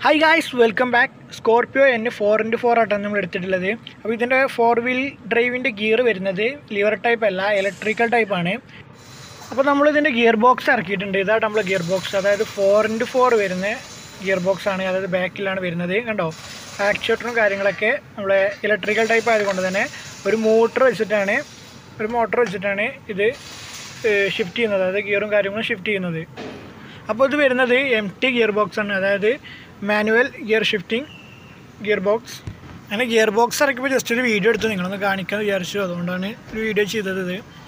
hi guys welcome back Scorpio N four into four ആയിട്ടാണ് നമ്മൾ എടുത്തിട്ടുള്ളത് അപ്പോൾ ഇതിൻ്റെ ഫോർ വീൽ ഡ്രൈവിൻ്റെ ഗിയർ വരുന്നത് ലിവർ ടൈപ്പ് അല്ല ഇലക്ട്രിക്കൽ ടൈപ്പാണ് അപ്പോൾ നമ്മൾ ഇതിൻ്റെ ഗിയർ ബോക്സ് ഇറക്കിയിട്ടുണ്ട് ഇതാണ് നമ്മൾ ഗിയർ ബോക്സ് അതായത് ഫോർ ഇൻറ്റു ഫോർ വരുന്ന ഗിയർ ബോക്സ് ആണ് അതായത് ബാക്കിലാണ് വരുന്നത് കണ്ടോ ആക്ച്വേറ്ററും കാര്യങ്ങളൊക്കെ നമ്മളെ ഇലക്ട്രിക്കൽ ടൈപ്പ് ആയതുകൊണ്ട് തന്നെ ഒരു മോട്ടർ വെച്ചിട്ടാണ് ഒരു മോട്ടർ വെച്ചിട്ടാണ് ഇത് ഷിഫ്റ്റ് ചെയ്യുന്നത് അതായത് ഗിയറും കാര്യങ്ങളും ഷിഫ്റ്റ് ചെയ്യുന്നത് അപ്പോൾ ഇത് വരുന്നത് എം ടി ഗിയർ ബോക്സ് ആണ് അതായത് manual gear shifting gear box അങ്ങനെ ഗിയർ ബോക്സ് ഇറക്കിയപ്പോൾ ജസ്റ്റ് ഒരു വീഡിയോ എടുത്ത് നിങ്ങളൊന്ന് കാണിക്കാൻ വിചാരിച്ചു അതുകൊണ്ടാണ് ഒരു വീഡിയോ ചെയ്തത് ഇത്